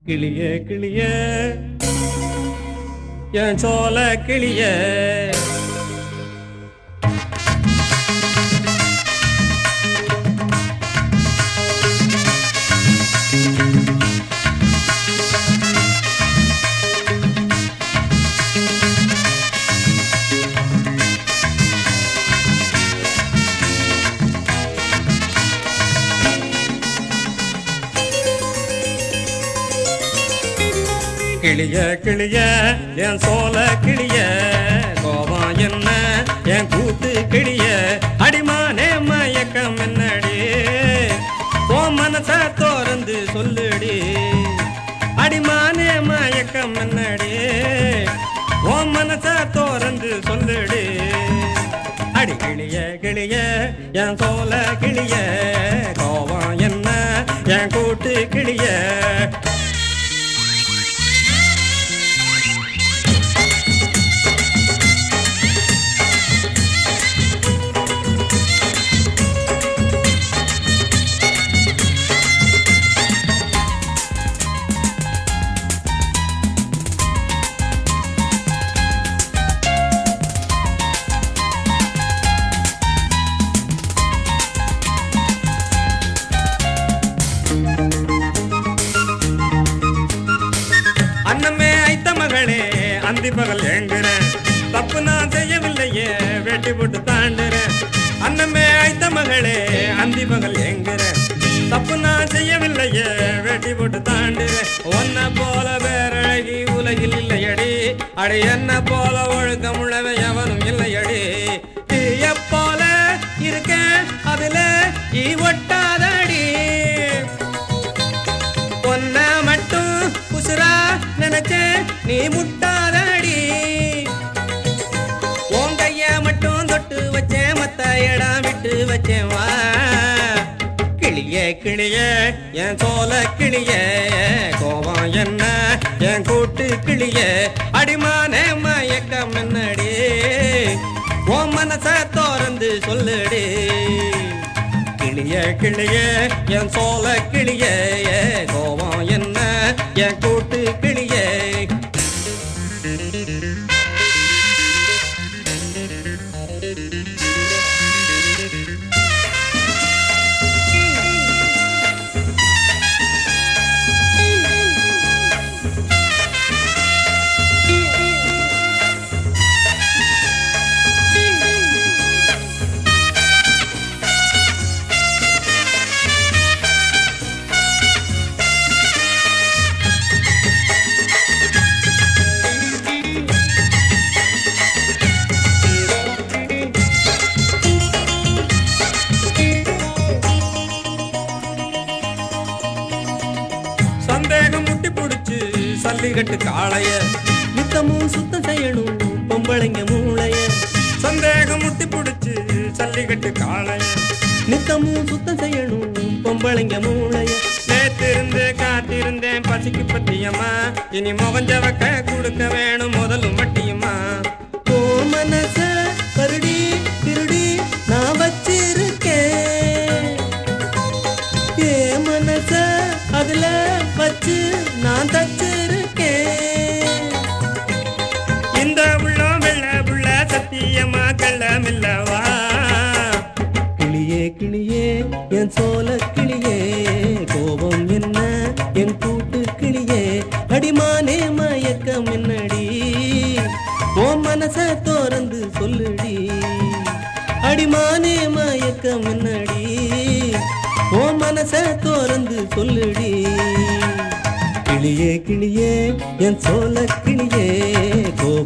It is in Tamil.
கிளியே கிளியே என் சோல கிளியே கிளிய கிளிய என் சோல கிளிய கோபம் என்ன என் கூத்து கிளிய அடிமானே மயக்கம் என்னடி ஓ மனச தோறந்து சொல்லுடி அடிமானே மயக்கம் என்னடி ஓ மனச தோறந்து சொல்லுடி அடி கிளிய கிளிய என் சோல கிளிய கோபம் என்ன என் கூட்டு கிளிய அன்னமே ஐத்த மகளே அந்தி பகல் ஏங்குறேன் தப்பு நான் செய்யவில்லையே வெட்டி போட்டு தாண்டுறேன் அன்னமே ஐத்த மகளே அந்தி பகல் ஏங்குறேன் தப்பு நான் செய்யவில்லையே வெட்டி போட்டு தாண்டுறேன் ஒன்ன போல பேரழகி உலகில் இல்லையடி அடி என்ன போல ஒழுக்கம் உள்ளவன் எவனும் இல்லையடி தீய போல இருக்கேன் அதுல ஈ ஒட்டாதடி பொன்ன மட்டும் உசுரா நினைச்சே நீ முட்டாதடி உன் கைய மட்டும் தொட்டு வச்சேன் மத்த இடம் விட்டு வச்சேன் வா கிளியே கிளியே என் சோல கிளியே கோபம் என்ன என் கூட்டு கிளியே அடிமானே மயக்கம் என்னடி உன் மனச தோறந்து சொல்லுடி கிளிய கிளிய என் சோல கிளிய கோபம் என்ன என் கூட்டு கிளிய சந்தேகம் முட்டி புடிச்சு சல்லிகட்டு காளைய நித்தமும் சுத்தம் செய்யணும் பொம்பளைங்க மூளைய சந்தேகம் முட்டி புடிச்சு சல்லிகட்டு காளைய நித்தமும் சுத்தம் செய்யணும் பொம்பளைங்க மூளைய நேத்திருந்து காத்திருந்தேன் பசிக்கு பத்தியம்மா இனி முகஞ்சவக்க கொடுக்க வேணும் முதலும் வட்டியம்மா ஓ மனச கருடி திருடி நான் வச்சிருக்கேன் ஏ மனச அதுல வச்சு நான் தச்சிருக்கேன் இந்த உள்ளம் வெள்ள புள்ள சத்தியமா கள்ளமில்லவா கிளியே கிளியே என் சோல கிளியே கோபம் என்ன என் கூட்டு கிளியே அடிமானே மயக்கம் என்னடி ஓ மனச தோறந்து சொல்லுடி அடிமானே மயக்கம் என்னடி ஓ மனச தோறந்து சொல்லுடி கிளியே கிளியே என் சோல கிளியே கோபம்